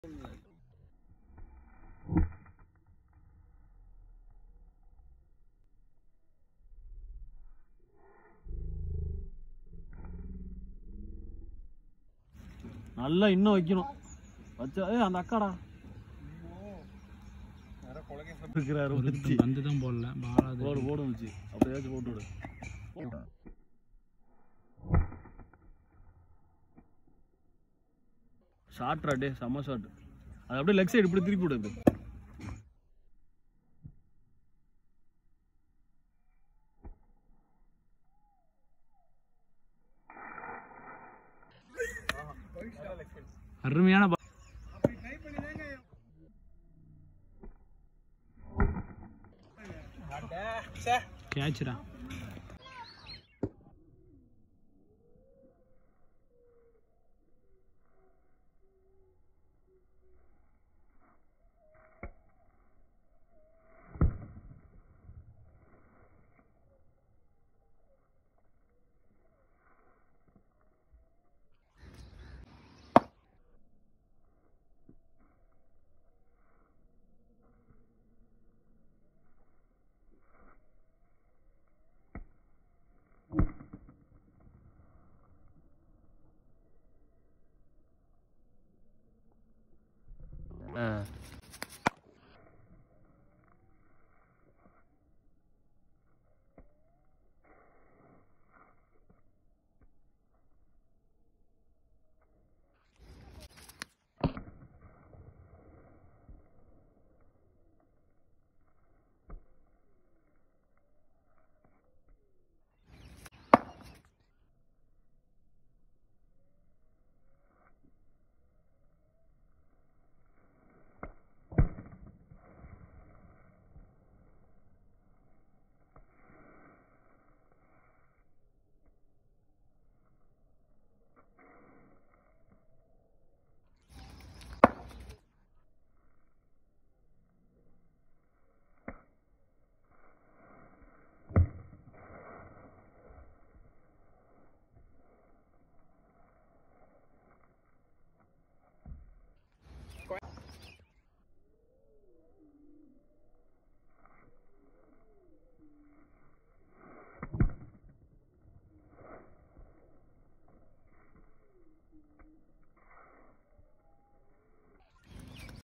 நல்லா இன்னும் வைக்கணும் வச்சா ஏ அந்த அக்காடா இருக்கிறாரு வச்சு பந்து தான் போடல பால் அது போடு போடு வச்சு அப்படியாச்சும் போட்டு விடு ஷார்ட்ரா டே செம்ம ஷார்ட் அது அப்படியே லெக் சைடு இப்படி திருப்பி விடு இப்படி. அருமையான ball. கேட்ச்டா